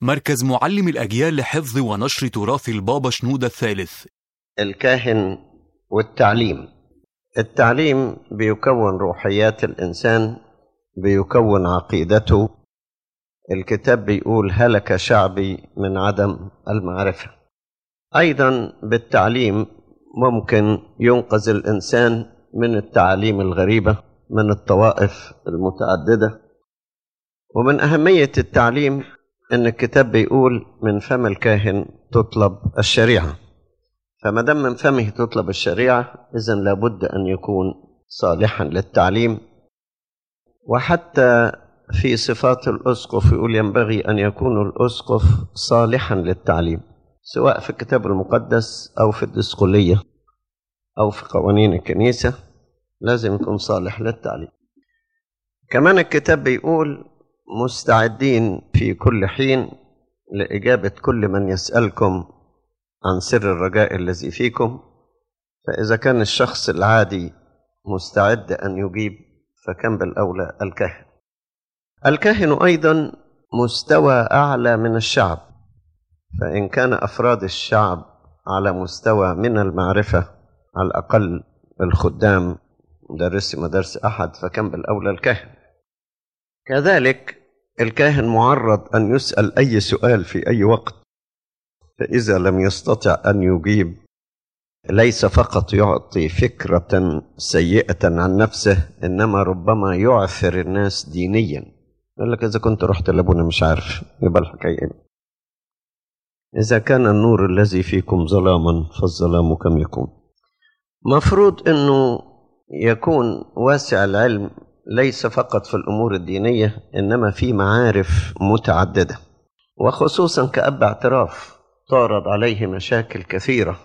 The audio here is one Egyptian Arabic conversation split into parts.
مركز معلم الأجيال لحفظ ونشر تراث البابا شنودة الثالث الكاهن والتعليم التعليم بيكون روحيات الإنسان بيكون عقيدته الكتاب بيقول هلك شعبي من عدم المعرفة أيضا بالتعليم ممكن ينقذ الإنسان من التعاليم الغريبة من الطوائف المتعددة ومن أهمية التعليم أن الكتاب بيقول من فم الكاهن تطلب الشريعة فما دام من فمه تطلب الشريعة إذا لابد أن يكون صالحا للتعليم وحتى في صفات الأسقف يقول ينبغي أن يكون الأسقف صالحا للتعليم سواء في الكتاب المقدس أو في الدسقلية أو في قوانين الكنيسة لازم يكون صالح للتعليم كمان الكتاب بيقول مستعدين في كل حين لإجابة كل من يسألكم عن سر الرجاء الذي فيكم فإذا كان الشخص العادي مستعد أن يجيب فكم بالأولى الكاهن الكاهن أيضا مستوى أعلى من الشعب فإن كان أفراد الشعب على مستوى من المعرفة على الأقل الخدام مدرسي مدارس أحد فكم بالأولى الكاهن كذلك الكاهن معرض أن يسأل أي سؤال في أي وقت فإذا لم يستطع أن يجيب ليس فقط يعطي فكرة سيئة عن نفسه إنما ربما يعثر الناس دينيا يقول لك إذا كنت رحت لأبونا مش عارف يبقى الحكاية إيه إذا كان النور الذي فيكم ظلاما فالظلام كم يكون مفروض أنه يكون واسع العلم ليس فقط في الأمور الدينية إنما في معارف متعددة وخصوصا كأب اعتراف تعرض عليه مشاكل كثيرة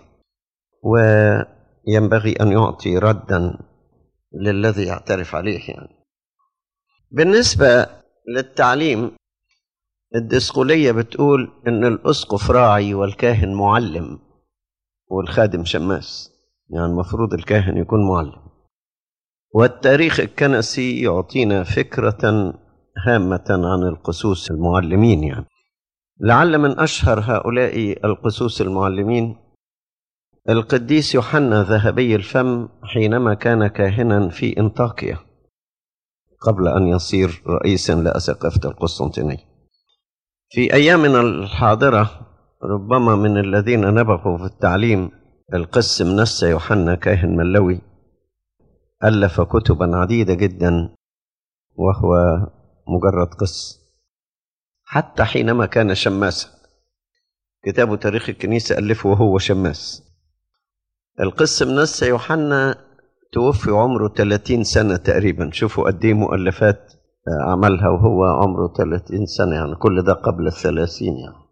وينبغي أن يعطي ردا للذي يعترف عليه يعني بالنسبة للتعليم الدسقلية بتقول إن الأسقف راعي والكاهن معلم والخادم شماس يعني المفروض الكاهن يكون معلم والتاريخ الكنسي يعطينا فكرة هامة عن القسوس المعلمين يعني لعل من أشهر هؤلاء القسوس المعلمين القديس يوحنا ذهبي الفم حينما كان كاهنا في انطاكيا قبل أن يصير رئيسا لأسقفة القسطنطينية في أيامنا الحاضرة ربما من الذين نبغوا في التعليم القس منسى يوحنا كاهن ملوي ألف كتبا عديدة جدا وهو مجرد قس حتى حينما كان شماسا كتاب تاريخ الكنيسة ألفه وهو شماس القس منسى يوحنا توفي عمره 30 سنة تقريبا شوفوا قد ايه مؤلفات عملها وهو عمره 30 سنة يعني كل ده قبل الثلاثين يعني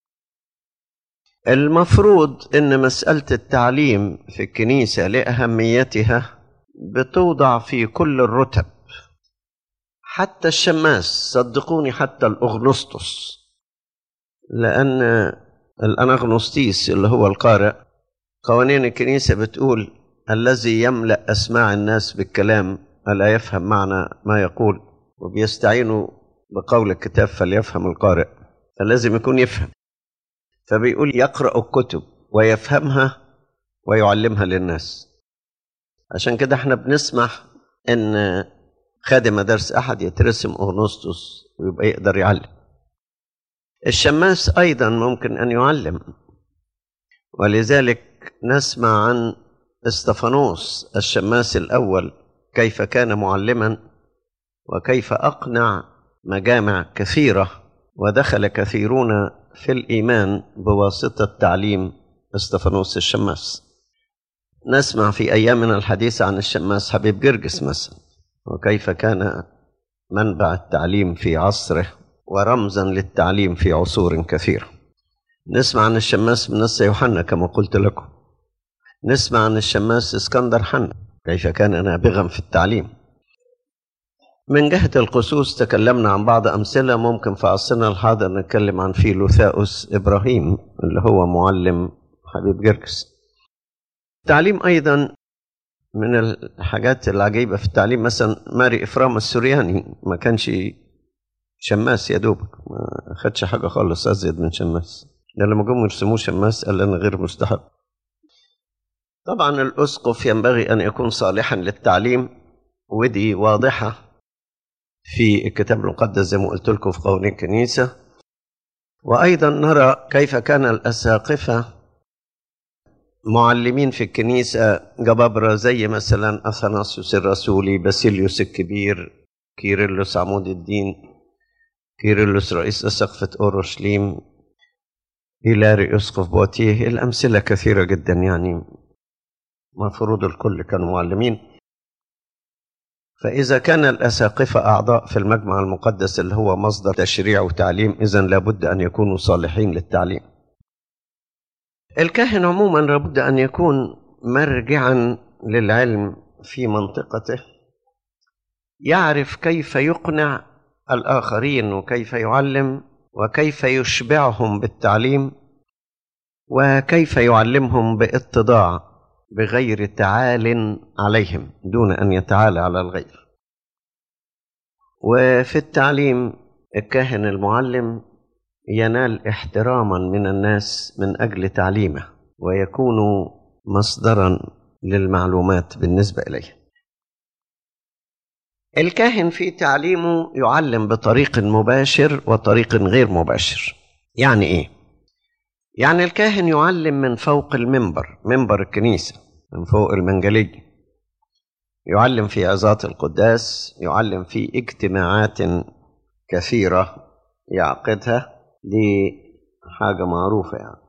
المفروض ان مسألة التعليم في الكنيسة لأهميتها بتوضع في كل الرتب حتى الشماس صدقوني حتى الأغنسطس لأن الأنغنوستيس اللي هو القارئ قوانين الكنيسة بتقول الذي يملأ أسماع الناس بالكلام ألا يفهم معنى ما يقول وبيستعينوا بقول الكتاب فليفهم القارئ فلازم يكون يفهم فبيقول يقرأ الكتب ويفهمها ويعلمها للناس عشان كده احنا بنسمح ان خادم مدارس احد يترسم اغنسطس ويبقى يقدر يعلم الشماس ايضا ممكن ان يعلم ولذلك نسمع عن استفانوس الشماس الاول كيف كان معلما وكيف اقنع مجامع كثيره ودخل كثيرون في الايمان بواسطه تعليم استفانوس الشماس نسمع في ايامنا الحديثه عن الشماس حبيب جرجس مثلا وكيف كان منبع التعليم في عصره ورمزا للتعليم في عصور كثيره نسمع عن الشماس منسى يوحنا كما قلت لكم نسمع عن الشماس اسكندر حنا كيف كان نابغا في التعليم من جهة القسوس تكلمنا عن بعض أمثلة ممكن في عصرنا الحاضر نتكلم عن فيلوثاؤس إبراهيم اللي هو معلم حبيب جرجس التعليم أيضا من الحاجات العجيبة في التعليم مثلا ماري إفرام السورياني ما كانش شماس يا دوبك ما خدش حاجة خالص أزيد من شماس ده لما جم يرسموه شماس قال أنا غير مستحق طبعا الأسقف ينبغي أن يكون صالحا للتعليم ودي واضحة في الكتاب المقدس زي ما قلت لكم في قوانين الكنيسة وأيضا نرى كيف كان الأساقفة معلمين في الكنيسة جبابرة زي مثلا أثناسيوس الرسولي باسيليوس الكبير كيرلس عمود الدين كيرلس رئيس أسقفة أورشليم هيلاري أسقف بواتيه الأمثلة كثيرة جدا يعني مفروض الكل كانوا معلمين فإذا كان الأساقفة أعضاء في المجمع المقدس اللي هو مصدر تشريع وتعليم إذا لابد أن يكونوا صالحين للتعليم الكاهن عموما لابد أن يكون مرجعا للعلم في منطقته يعرف كيف يقنع الآخرين وكيف يعلم وكيف يشبعهم بالتعليم وكيف يعلمهم باتضاع بغير تعال عليهم دون ان يتعالى على الغير وفي التعليم الكاهن المعلم ينال احتراما من الناس من اجل تعليمه ويكون مصدرا للمعلومات بالنسبه اليه الكاهن في تعليمه يعلم بطريق مباشر وطريق غير مباشر يعني ايه يعني الكاهن يعلم من فوق المنبر منبر الكنيسة من فوق المنجلية يعلم في عظات القداس يعلم في اجتماعات كثيرة يعقدها دي حاجة معروفة يعني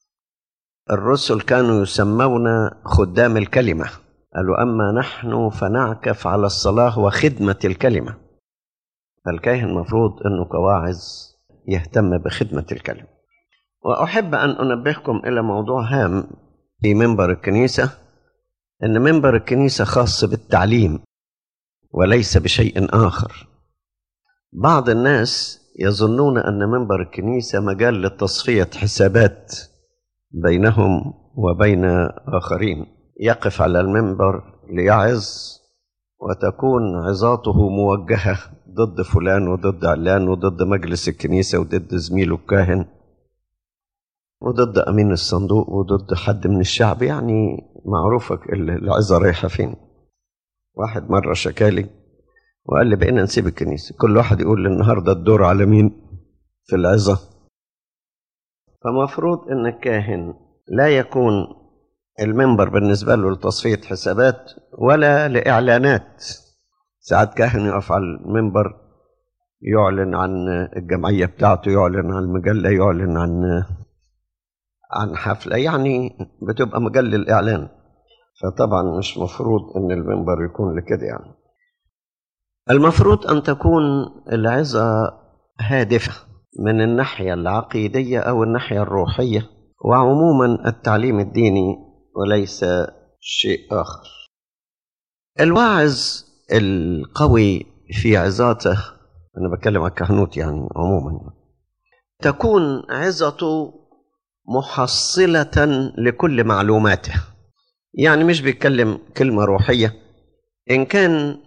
الرسل كانوا يسمون خدام الكلمة قالوا أما نحن فنعكف على الصلاة وخدمة الكلمة فالكاهن مفروض أنه كواعظ يهتم بخدمة الكلمة وأحب أن أنبهكم إلى موضوع هام في منبر الكنيسة أن منبر الكنيسة خاص بالتعليم وليس بشيء آخر بعض الناس يظنون أن منبر الكنيسة مجال لتصفية حسابات بينهم وبين آخرين يقف على المنبر ليعظ وتكون عظاته موجهة ضد فلان وضد علان وضد مجلس الكنيسة وضد زميله الكاهن وضد أمين الصندوق وضد حد من الشعب يعني معروفة العظة رايحة فين واحد مرة شكالي وقال لي بقينا نسيب الكنيسة كل واحد يقول النهاردة الدور على مين في العظة فمفروض ان الكاهن لا يكون المنبر بالنسبة له لتصفية حسابات ولا لإعلانات ساعات كاهن يقف على المنبر يعلن عن الجمعية بتاعته يعلن عن المجلة يعلن عن عن حفلة يعني بتبقى مجال للإعلان فطبعا مش مفروض ان المنبر يكون لكده يعني المفروض ان تكون العظة هادفة من الناحية العقيدية او الناحية الروحية وعموما التعليم الديني وليس شيء اخر الواعظ القوي في عظاته انا بتكلم عن الكهنوت يعني عموما تكون عظته محصلة لكل معلوماته يعني مش بيتكلم كلمة روحية إن كان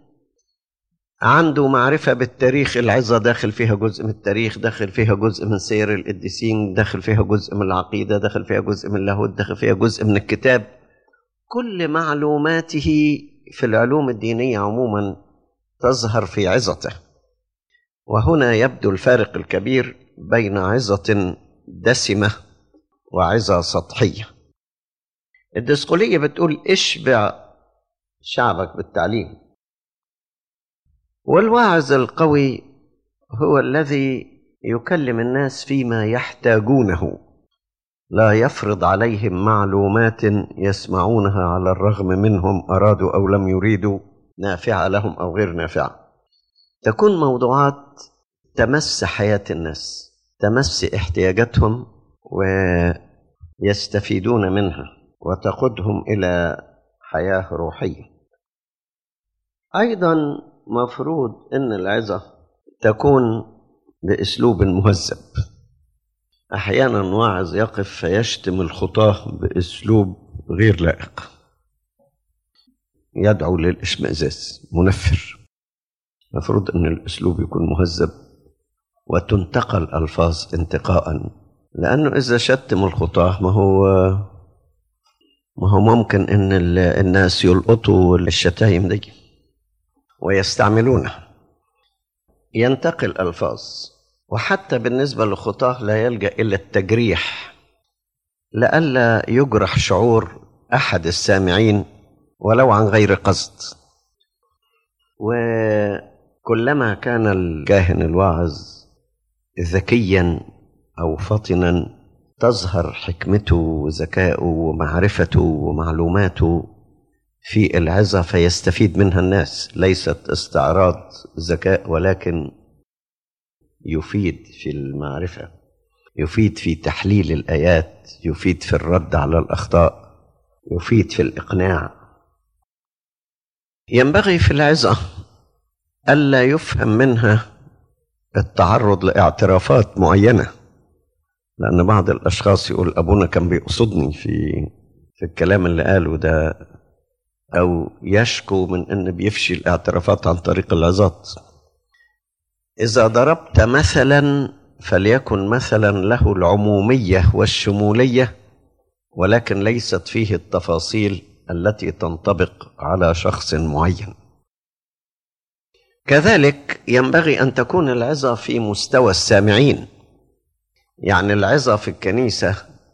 عنده معرفة بالتاريخ العظة داخل فيها جزء من التاريخ داخل فيها جزء من سير القديسين داخل فيها جزء من العقيدة داخل فيها جزء من اللاهوت داخل فيها جزء من الكتاب كل معلوماته في العلوم الدينية عموما تظهر في عظته وهنا يبدو الفارق الكبير بين عظة دسمة وعظة سطحية الدسقلية بتقول اشبع شعبك بالتعليم والواعظ القوي هو الذي يكلم الناس فيما يحتاجونه لا يفرض عليهم معلومات يسمعونها على الرغم منهم ارادوا او لم يريدوا نافعه لهم او غير نافعه تكون موضوعات تمس حياه الناس تمس احتياجاتهم ويستفيدون منها وتقودهم الى حياه روحيه ايضا مفروض ان العظه تكون باسلوب مهذب احيانا واعظ يقف فيشتم الخطاه باسلوب غير لائق يدعو للاشمئزاز منفر المفروض ان الاسلوب يكون مهذب وتنتقى الألفاظ انتقاء لأنه إذا شتموا الخطاة ما هو ما هو ممكن إن الناس يلقطوا الشتايم دي ويستعملونها ينتقي الألفاظ وحتى بالنسبة للخطاة لا يلجأ إلى التجريح لئلا يجرح شعور أحد السامعين ولو عن غير قصد وكلما كان الكاهن الواعظ ذكيا أو فطنا تظهر حكمته وذكاؤه ومعرفته ومعلوماته في العظة فيستفيد منها الناس ليست استعراض ذكاء ولكن يفيد في المعرفة يفيد في تحليل الآيات يفيد في الرد على الأخطاء يفيد في الإقناع ينبغي في العظة ألا يفهم منها التعرض لاعترافات معينة لأن بعض الأشخاص يقول أبونا كان بيقصدني في في الكلام اللي قاله ده أو يشكو من أن بيفشي الاعترافات عن طريق العظات إذا ضربت مثلا فليكن مثلا له العمومية والشمولية ولكن ليست فيه التفاصيل التي تنطبق على شخص معين كذلك ينبغي ان تكون العظه في مستوى السامعين يعني العظه في الكنيسه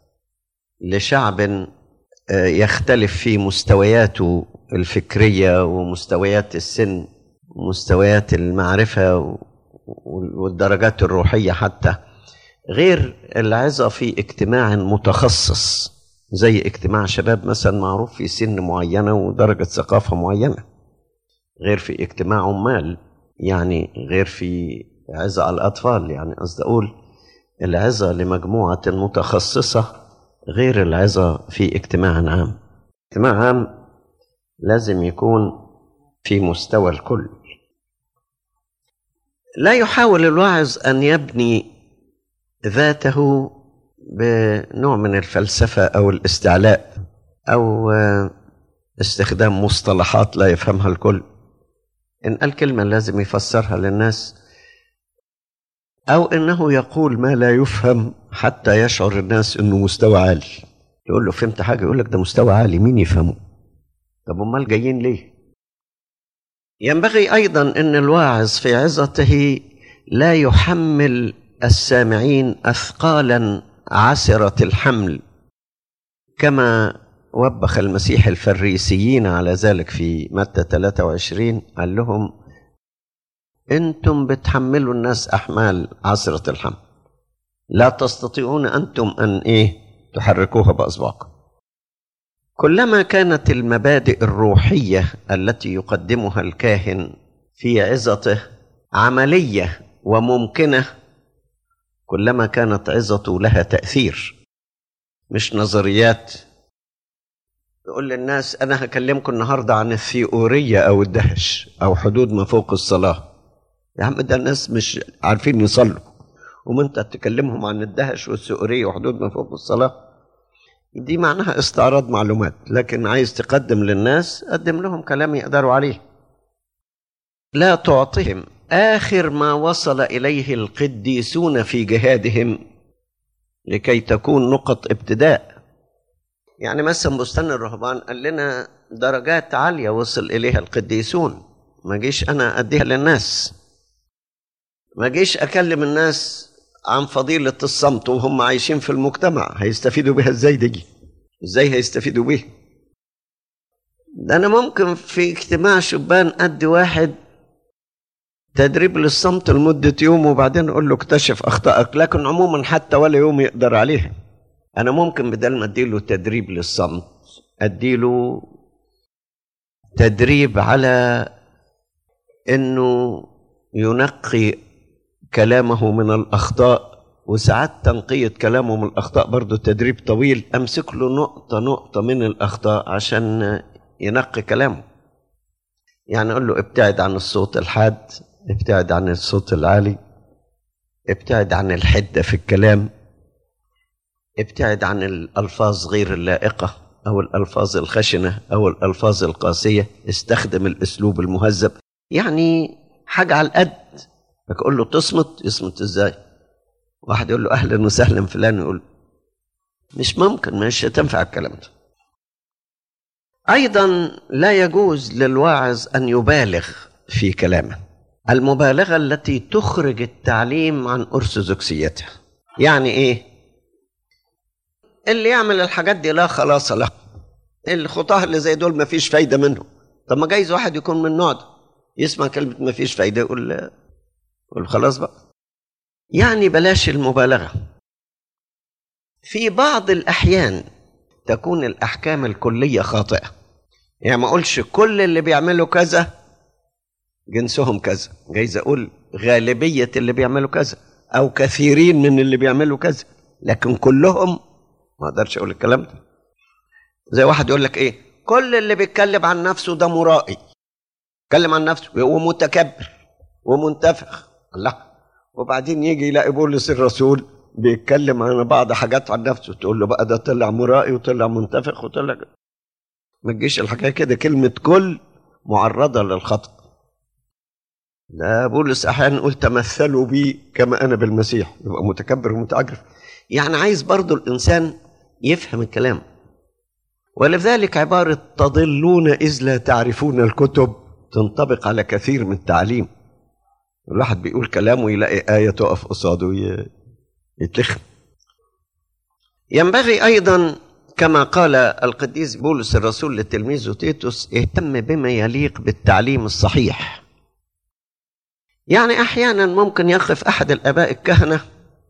لشعب يختلف في مستوياته الفكريه ومستويات السن ومستويات المعرفه والدرجات الروحيه حتى غير العظه في اجتماع متخصص زي اجتماع شباب مثلا معروف في سن معينه ودرجه ثقافه معينه غير في اجتماع عمال يعني غير في عظة على الأطفال يعني قصدي أقول العظة لمجموعة متخصصة غير العظة في اجتماع عام اجتماع عام لازم يكون في مستوى الكل لا يحاول الواعظ أن يبني ذاته بنوع من الفلسفة أو الاستعلاء أو استخدام مصطلحات لا يفهمها الكل إن قال كلمة لازم يفسرها للناس أو إنه يقول ما لا يفهم حتى يشعر الناس إنه مستوى عالي يقول له فهمت حاجة يقول لك ده مستوى عالي مين يفهمه طب أمال جايين ليه ينبغي أيضا أن الواعظ في عظته لا يحمل السامعين أثقالا عسرة الحمل كما وبخ المسيح الفريسيين على ذلك في متى 23 قال لهم انتم بتحملوا الناس احمال عسرة الحمل لا تستطيعون انتم ان ايه تحركوها باصبعكم كلما كانت المبادئ الروحيه التي يقدمها الكاهن في عظته عمليه وممكنه كلما كانت عظته لها تاثير مش نظريات يقول للناس انا هكلمكم النهارده عن الثيوريه او الدهش او حدود ما فوق الصلاه يا عم ده الناس مش عارفين يصلوا وما انت تكلمهم عن الدهش والثيوريه وحدود ما فوق الصلاه دي معناها استعراض معلومات لكن عايز تقدم للناس قدم لهم كلام يقدروا عليه لا تعطهم اخر ما وصل اليه القديسون في جهادهم لكي تكون نقط ابتداء يعني مثلا بستان الرهبان قال لنا درجات عاليه وصل اليها القديسون ما جيش انا اديها للناس ما جيش اكلم الناس عن فضيله الصمت وهم عايشين في المجتمع هيستفيدوا بها ازاي دي ازاي هيستفيدوا بيها ده انا ممكن في اجتماع شبان ادي واحد تدريب للصمت لمدة يوم وبعدين أقول له اكتشف أخطائك لكن عموما حتى ولا يوم يقدر عليها أنا ممكن بدل ما أديله تدريب للصمت أديله تدريب على إنه ينقي كلامه من الأخطاء وساعات تنقية كلامه من الأخطاء برضه تدريب طويل أمسك له نقطة نقطة من الأخطاء عشان ينقي كلامه يعني أقول له ابتعد عن الصوت الحاد ابتعد عن الصوت العالي ابتعد عن الحدة في الكلام ابتعد عن الألفاظ غير اللائقة أو الألفاظ الخشنة أو الألفاظ القاسية استخدم الأسلوب المهذب يعني حاجة على القد اقول له تصمت يصمت ازاي واحد يقول له اهلا وسهلا فلان يقول مش ممكن مش هتنفع الكلام ده ايضا لا يجوز للواعظ ان يبالغ في كلامه المبالغه التي تخرج التعليم عن ارثوذكسيته يعني ايه اللي يعمل الحاجات دي لا خلاص له الخطاه اللي زي دول ما فيش فايده منهم طب ما جايز واحد يكون من النوع ده يسمع كلمه ما فيش فايده يقول يقول خلاص بقى يعني بلاش المبالغه في بعض الاحيان تكون الاحكام الكليه خاطئه يعني ما اقولش كل اللي بيعملوا كذا جنسهم كذا جايز اقول غالبيه اللي بيعملوا كذا او كثيرين من اللي بيعملوا كذا لكن كلهم ما اقدرش اقول الكلام ده زي واحد يقول لك ايه كل اللي بيتكلم عن نفسه ده مرائي يتكلم عن نفسه ومتكبر ومنتفخ الله وبعدين يجي يلاقي بولس الرسول بيتكلم عن بعض حاجات عن نفسه تقول له بقى ده طلع مرائي وطلع منتفخ وطلع ما تجيش الحكايه كده كلمه كل معرضه للخطا لا بولس احيانا يقول تمثلوا بي كما انا بالمسيح يبقى متكبر ومتعجرف يعني عايز برضو الانسان يفهم الكلام ولذلك عباره تضلون اذ لا تعرفون الكتب تنطبق على كثير من التعليم الواحد بيقول كلام ويلاقي آية تقف قصاده يتلخم ينبغي أيضا كما قال القديس بولس الرسول لتلميذه تيتوس اهتم بما يليق بالتعليم الصحيح يعني أحيانا ممكن يقف أحد الآباء الكهنة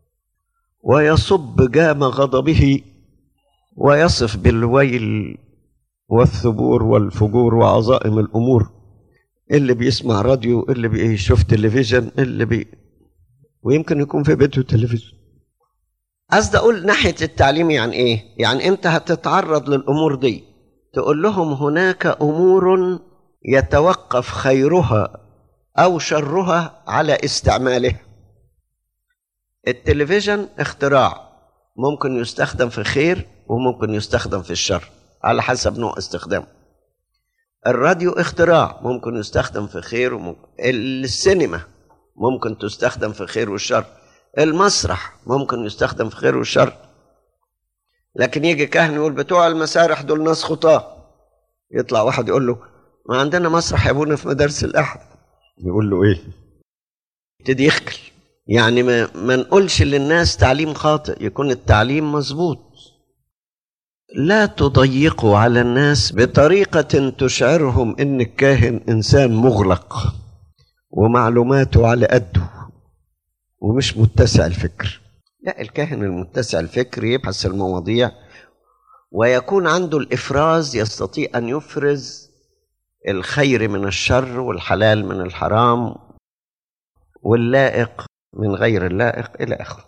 ويصب جام غضبه ويصف بالويل والثبور والفجور وعظائم الأمور اللي بيسمع راديو اللي بيشوف تلفزيون اللي بي ويمكن يكون في بيته تلفزيون قصدي اقول ناحيه التعليم يعني ايه يعني انت هتتعرض للامور دي تقول لهم هناك امور يتوقف خيرها او شرها على استعمالها التلفزيون اختراع ممكن يستخدم في خير وممكن يستخدم في الشر على حسب نوع استخدامه الراديو اختراع ممكن يستخدم في خير وممكن السينما ممكن تستخدم في خير والشر المسرح ممكن يستخدم في خير والشر لكن يجي كاهن يقول بتوع المسارح دول ناس خطاه يطلع واحد يقول له ما عندنا مسرح يا ابونا في مدارس الاحد يقول له ايه يبتدي يخكل يعني ما, ما نقولش للناس تعليم خاطئ يكون التعليم مظبوط لا تضيقوا على الناس بطريقة تشعرهم ان الكاهن انسان مغلق ومعلوماته على قده ومش متسع الفكر لا الكاهن المتسع الفكر يبحث المواضيع ويكون عنده الافراز يستطيع ان يفرز الخير من الشر والحلال من الحرام واللائق من غير اللائق الى اخره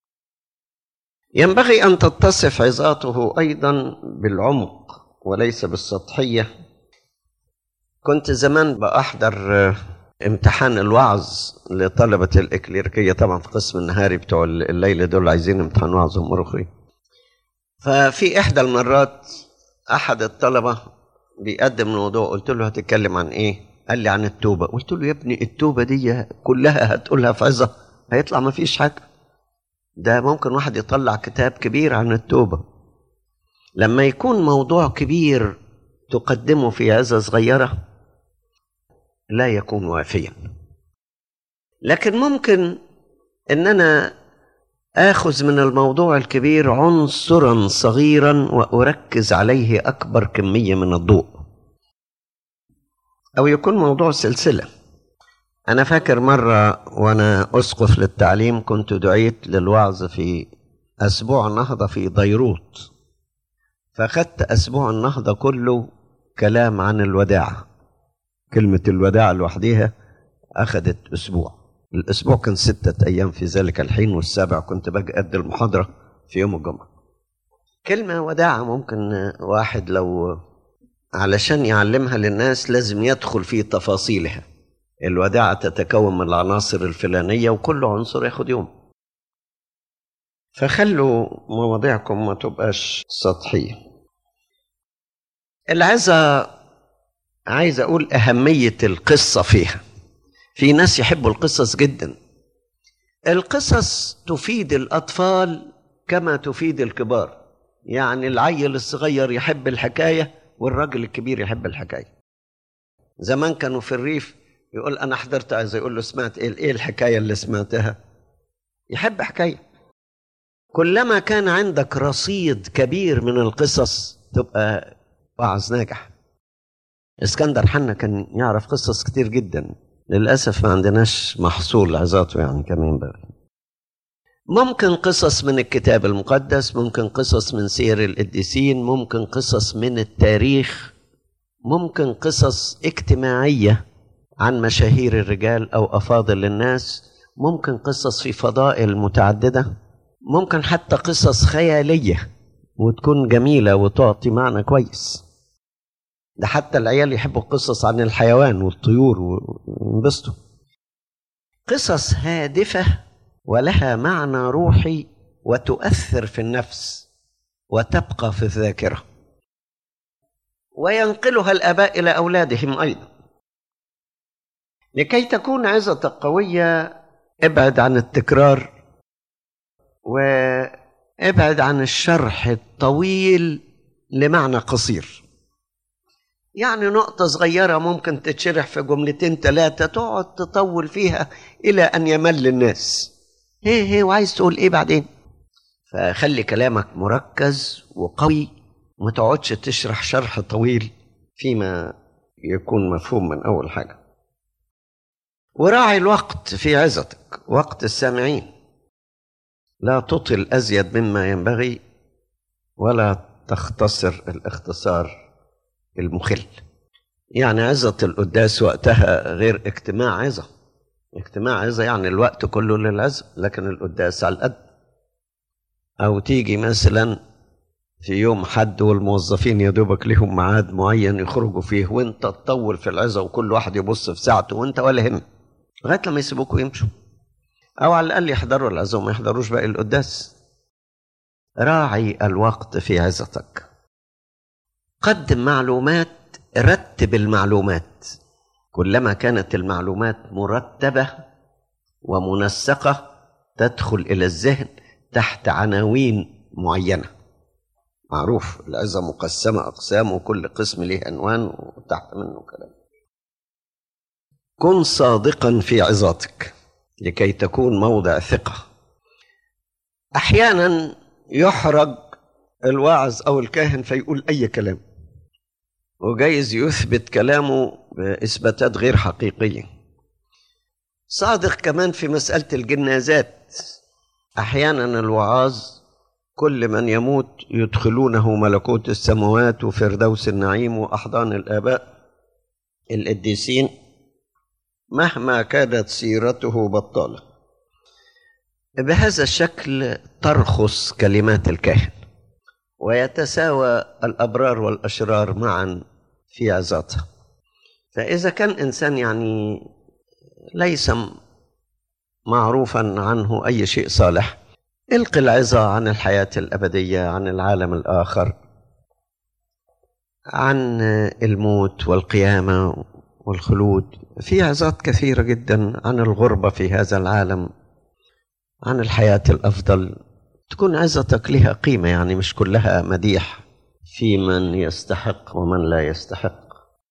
ينبغي ان تتصف عظاته ايضا بالعمق وليس بالسطحيه كنت زمان باحضر امتحان الوعظ لطلبة الإكليركية طبعا في قسم النهاري بتوع الليلة دول عايزين امتحان وعظ مروخي ففي إحدى المرات أحد الطلبة بيقدم موضوع قلت له هتتكلم عن إيه؟ قال لي عن التوبة قلت له يا ابني التوبة دي كلها هتقولها في عظة هيطلع ما فيش حاجة ده ممكن واحد يطلع كتاب كبير عن التوبة لما يكون موضوع كبير تقدمه في عظة صغيرة لا يكون وافيا لكن ممكن ان انا اخذ من الموضوع الكبير عنصرا صغيرا واركز عليه اكبر كميه من الضوء او يكون موضوع سلسله انا فاكر مره وانا اسقف للتعليم كنت دعيت للوعظ في اسبوع النهضه في بيروت فاخدت اسبوع النهضه كله كلام عن الوداعه كلمة الوداع لوحديها أخذت أسبوع الأسبوع كان ستة أيام في ذلك الحين والسابع كنت باجي أدي المحاضرة في يوم الجمعة كلمة وداعة ممكن واحد لو علشان يعلمها للناس لازم يدخل في تفاصيلها الوداعة تتكون من العناصر الفلانية وكل عنصر ياخد يوم فخلوا مواضيعكم ما تبقاش سطحية العزة عايز اقول اهميه القصه فيها في ناس يحبوا القصص جدا القصص تفيد الأطفال كما تفيد الكبار يعني العيل الصغير يحب الحكاية والراجل الكبير يحب الحكاية زمان كانوا في الريف يقول أنا حضرت عايز يقول له سمعت إيه إيه الحكاية اللي سمعتها يحب حكاية كلما كان عندك رصيد كبير من القصص تبقى واعظ ناجح اسكندر حنا كان يعرف قصص كتير جدا للأسف ما عندناش محصول عظاته يعني كما ينبغي ممكن قصص من الكتاب المقدس ممكن قصص من سير القديسين ممكن قصص من التاريخ ممكن قصص اجتماعية عن مشاهير الرجال أو أفاضل الناس ممكن قصص في فضائل متعددة ممكن حتى قصص خيالية وتكون جميلة وتعطي معنى كويس ده حتى العيال يحبوا القصص عن الحيوان والطيور وينبسطوا قصص هادفة ولها معنى روحي وتؤثر في النفس وتبقى في الذاكرة وينقلها الآباء إلى أولادهم أيضا لكي تكون عظتك قوية ابعد عن التكرار وابعد عن الشرح الطويل لمعنى قصير يعني نقطة صغيرة ممكن تتشرح في جملتين ثلاثة تقعد تطول فيها إلى أن يمل الناس هي هي وعايز تقول إيه بعدين فخلي كلامك مركز وقوي وما تقعدش تشرح شرح طويل فيما يكون مفهوم من أول حاجة وراعي الوقت في عظتك وقت السامعين لا تطل أزيد مما ينبغي ولا تختصر الاختصار المخل يعني عظة القداس وقتها غير اجتماع عظة اجتماع عظة يعني الوقت كله للعظة لكن القداس على القد أو تيجي مثلا في يوم حد والموظفين يا دوبك لهم ميعاد معين يخرجوا فيه وانت تطول في العظة وكل واحد يبص في ساعته وانت ولا هم لغاية لما يسيبوك ويمشوا أو على الأقل يحضروا العظة وما يحضروش باقي القداس راعي الوقت في عظتك قدم معلومات رتب المعلومات كلما كانت المعلومات مرتبة ومنسقة تدخل إلى الذهن تحت عناوين معينة معروف العظة مقسمة أقسام وكل قسم له عنوان وتحت منه كلام كن صادقا في عظاتك لكي تكون موضع ثقة أحيانا يحرج الواعظ أو الكاهن فيقول أي كلام وجايز يثبت كلامه بإثباتات غير حقيقية صادق كمان في مسألة الجنازات أحيانا الوعاظ كل من يموت يدخلونه ملكوت السماوات وفردوس النعيم وأحضان الآباء القديسين مهما كانت سيرته بطالة بهذا الشكل ترخص كلمات الكاهن ويتساوى الأبرار والأشرار معا في عظاتها فإذا كان إنسان يعني ليس معروفا عنه أي شيء صالح القي العظة عن الحياة الأبدية عن العالم الآخر عن الموت والقيامة والخلود في عظات كثيرة جدا عن الغربة في هذا العالم عن الحياة الأفضل تكون عظتك لها قيمة يعني مش كلها مديح في من يستحق ومن لا يستحق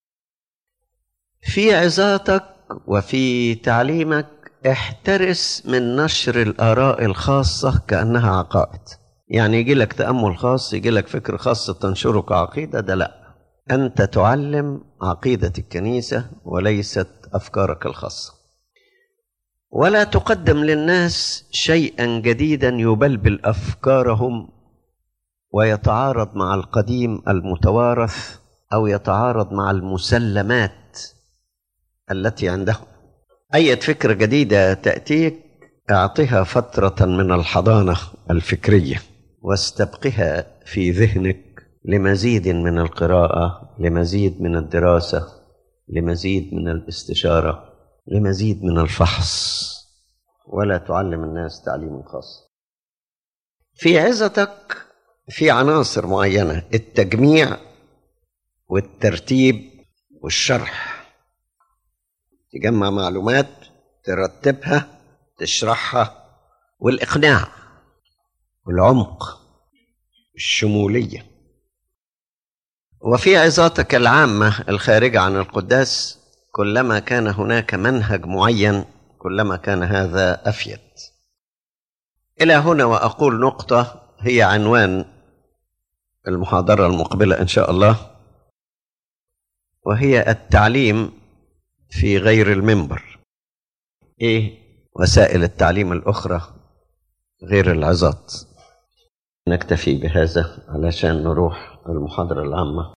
في عظاتك وفي تعليمك احترس من نشر الآراء الخاصة كأنها عقائد يعني يجي لك تأمل خاص يجي لك فكر خاص تنشره كعقيدة ده لا أنت تعلم عقيدة الكنيسة وليست أفكارك الخاصة ولا تقدم للناس شيئا جديدا يبلبل أفكارهم ويتعارض مع القديم المتوارث أو يتعارض مع المسلمات التي عندهم أي فكرة جديدة تأتيك اعطها فترة من الحضانة الفكرية واستبقها في ذهنك لمزيد من القراءة لمزيد من الدراسة لمزيد من الاستشارة لمزيد من الفحص ولا تعلم الناس تعليما خاص في عظتك في عناصر معينة التجميع والترتيب والشرح تجمع معلومات ترتبها تشرحها والإقناع والعمق الشمولية وفي عظاتك العامة الخارجة عن القداس كلما كان هناك منهج معين كلما كان هذا أفيد إلى هنا وأقول نقطة هي عنوان المحاضرة المقبلة إن شاء الله وهي التعليم في غير المنبر إيه وسائل التعليم الأخرى غير العظات نكتفي بهذا علشان نروح المحاضرة العامة